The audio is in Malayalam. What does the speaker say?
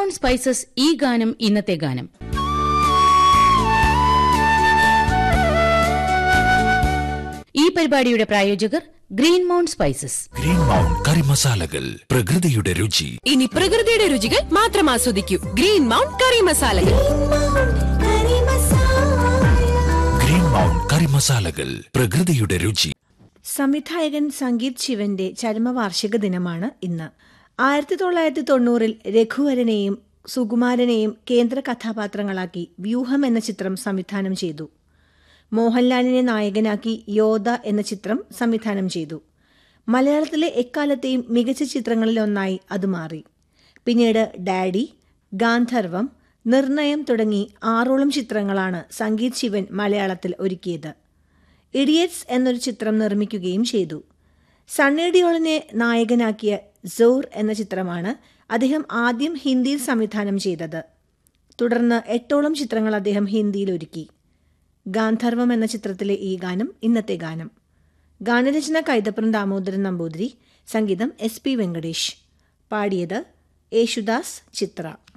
മൗണ്ട് സ്പൈസസ് ഈ ഗാനം ഇന്നത്തെ ഗാനം ഈ പരിപാടിയുടെ പ്രായോജകർ green mount spices green mount കറി മസാലകൾ പ്രകൃതിയുടെ രുചി ഇനി പ്രകൃതിയുടെ രുചികൾ മാത്രം ആസ്വദിക്കൂ ഗ്രീൻ മൗണ്ട് കറി മസാലകൾ ഗ്രീൻ മൗണ്ട് കറി മസാലകൾ പ്രകൃതിയുടെ രുചി സംവിധായകൻ സംഗീത് ശിവന്റെ ചരമവാർഷിക ദിനമാണ് ഇന്ന് ആയിരത്തി തൊള്ളായിരത്തി തൊണ്ണൂറിൽ രഘുവരനെയും സുകുമാരനെയും കേന്ദ്ര കഥാപാത്രങ്ങളാക്കി വ്യൂഹം എന്ന ചിത്രം സംവിധാനം ചെയ്തു മോഹൻലാലിനെ നായകനാക്കി യോധ എന്ന ചിത്രം സംവിധാനം ചെയ്തു മലയാളത്തിലെ എക്കാലത്തെയും മികച്ച ചിത്രങ്ങളിലൊന്നായി അത് മാറി പിന്നീട് ഡാഡി ഗാന്ധർവം നിർണയം തുടങ്ങി ആറോളം ചിത്രങ്ങളാണ് സംഗീത് ശിവൻ മലയാളത്തിൽ ഒരുക്കിയത് ഇഡിയറ്റ്സ് എന്നൊരു ചിത്രം നിർമ്മിക്കുകയും ചെയ്തു സണ്ണി ഡിയോളിനെ നായകനാക്കിയ സോർ എന്ന ചിത്രമാണ് അദ്ദേഹം ആദ്യം ഹിന്ദിയിൽ സംവിധാനം ചെയ്തത് തുടർന്ന് എട്ടോളം ചിത്രങ്ങൾ അദ്ദേഹം ഹിന്ദിയിൽ ഒരുക്കി ഗാന്ധർവം എന്ന ചിത്രത്തിലെ ഈ ഗാനം ഇന്നത്തെ ഗാനം ഗാനരചന കൈതപ്രം ദാമോദരൻ നമ്പൂതിരി സംഗീതം എസ് പി വെങ്കടേഷ് പാടിയത് യേശുദാസ് ചിത്ര